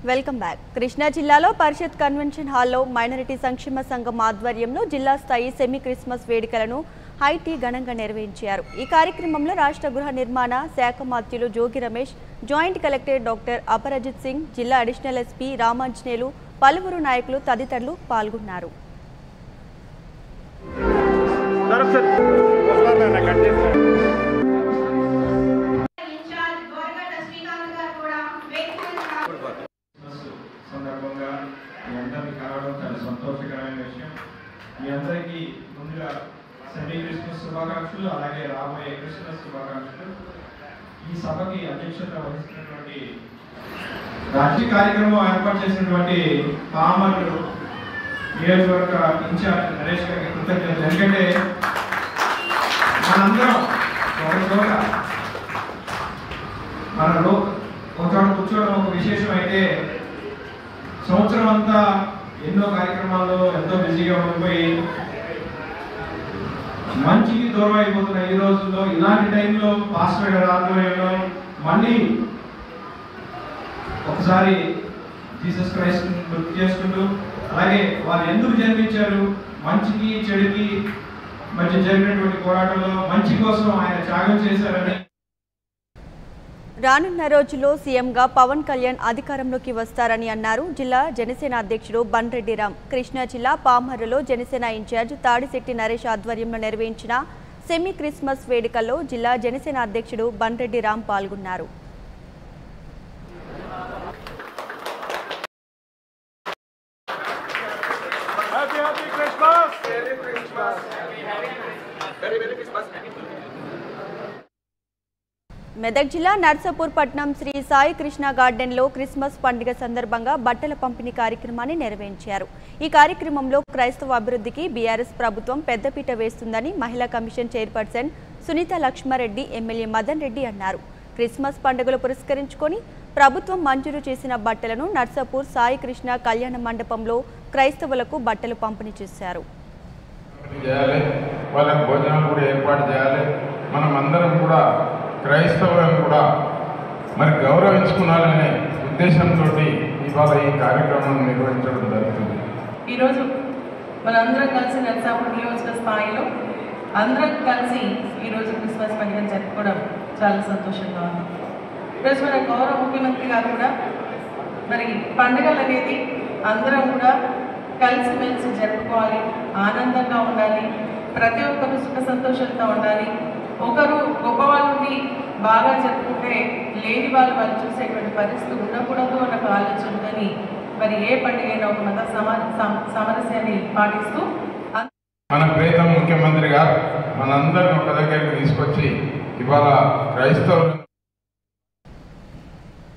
welcome back Krishna జిల్లాలో పరిషత్ convention హాల్లో minority సంక్షేమ సంఘం ఆధ్వర్యంలో జిల్లా స్థాయి సెమీ క్రిస్మస్ వేడుకలను హైటీ ఘనంగా నిర్వహించారు ఈ కార్యక్రమంలో రాష్ట్ర గృహ నిర్మాణ శాఖ మాత్యులు Jogi Ramesh joint collector doctor Aparajit Singh జిల్లా అడిషనల్ ఎస్పీ రామాంజనేయులు పలువురు నాయకులు తదితరులు పాల్గొన్నారు ఇన్ఛార్జ్ గోరగడ్డ శ్రీకాంత్ గారు కూడా వేదిక మీద రా- క్రిస్మస్ సందర్భంగా మీ అందరిని కలవడం చాలా సంతోషకరమైన విషయం మీ అందరికీ ముందుగా సెమీ క్రిస్మస్ శుభాకాంక్షలు అలాగే రాబోయే క్రిస్మస్ శుభాకాంక్షలు ఈ సభకి అధ్యక్షత వహిస్తున్నటువంటి రాజకీయ కార్యక్రమం ఏర్పాటు చేసినటువంటి పామర్లు నియోజకవర్గ ఇన్ఛార్జ్ నరేష్ గారికి కృతజ్ఞతలు ఎందుకంటే మనందరం ఒక చోట మన లో ఒక చోట కూర్చోవడం ఒక విశేషం అయితే సంవత్సరం అంతా ఎన్నో కార్యక్రమాల్లో ఎంతో బిజీగా ఉండిపోయి మంచికి దూరం అయిపోతున్న ఈ రోజుల్లో ఇలాంటి టైంలో పాస్టర్ గారి ఆధ్వర్యంలో మళ్ళీ ఒకసారి జీసస్ క్రైస్ట్ గుర్తు చేసుకుంటూ అలాగే వారు ఎందుకు జన్మించారు మంచికి చెడుకి మధ్య జరిగినటువంటి పోరాటంలో మంచి కోసం ఆయన త్యాగం చేశారని రానున్న రోజుల్లో సీఎంగా పవన్ కళ్యాణ్ అధికారంలోకి వస్తారని అన్నారు జిల్లా జనసేన అధ్యక్షుడు బండ్రెడ్డి రామ్ కృష్ణా జిల్లా పామర్రులో జనసేన ఇన్ఛార్జ్ తాడిశెట్టి నరేష్ ఆధ్వర్యంలో నిర్వహించిన సెమీ క్రిస్మస్ వేడుకల్లో జిల్లా జనసేన అధ్యక్షుడు బండ్రెడ్డి రామ్ పాల్గొన్నారు మెదక్ జిల్లా నర్సాపూర్ పట్నం శ్రీ సాయి కృష్ణ గార్డెన్లో క్రిస్మస్ పండుగ సందర్భంగా బట్టల పంపిణీ కార్యక్రమాన్ని నిర్వహించారు ఈ కార్యక్రమంలో క్రైస్తవ అభివృద్ధికి బీఆర్ఎస్ ప్రభుత్వం పెద్దపీట వేస్తుందని మహిళా commission chairperson Sunitha Laxma Reddy MLA Madan Reddy అన్నారు క్రిస్మస్ పండుగలు పురస్కరించుకొని ప్రభుత్వం మంజూరు చేసిన బట్టలను నర్సాపూర్ సాయి కృష్ణ కళ్యాణ మండపంలో క్రైస్తవులకు బట్టలు పంపిణీ చేశారు చేయాలి వాళ్ళకి భోజనాలు కూడా ఏర్పాటు చేయాలి మనం అందరం కూడా క్రైస్తవులను కూడా మరి గౌరవించుకున్నాలనే ఉద్దేశంతో ఇవాళ ఈ కార్యక్రమం నిర్వహించడం జరుగుతుంది ఈరోజు మనందరం కలిసి నరసాపూర్ నియోజక స్థాయిలో అందరం కలిసి ఈరోజు క్రిస్మస్ పండుగ జరుపుకోవడం చాలా సంతోషంగా ఉంది ఈరోజు మన గౌరవ ముఖ్యమంత్రి గారు కూడా మరి పండుగలు అనేది అందరం కూడా కలిసిమెలిసి జరుపుకోవాలి ఆనందంగా ఉండాలి ప్రతి ఒక్కరు సుఖ సంతోషంతో ఉండాలి ఒకరు గొప్పవాళ్ళని బాగా జరుపుకుంటే లేని వాళ్ళు వాళ్ళు చూసేటువంటి పరిస్థితి ఉండకూడదు అన్న ఒక ఆలోచన కానీ మరి ఏ పండుగ అయినా ఒక మత సమా సమ- సామరస్యాన్ని పాటిస్తూ అం- మన ప్రీతం ముఖ్యమంత్రి గారు మనందరిని ఒక దగ్గరికి తీసుకొచ్చి ఇవాళ క్రైస్తవులను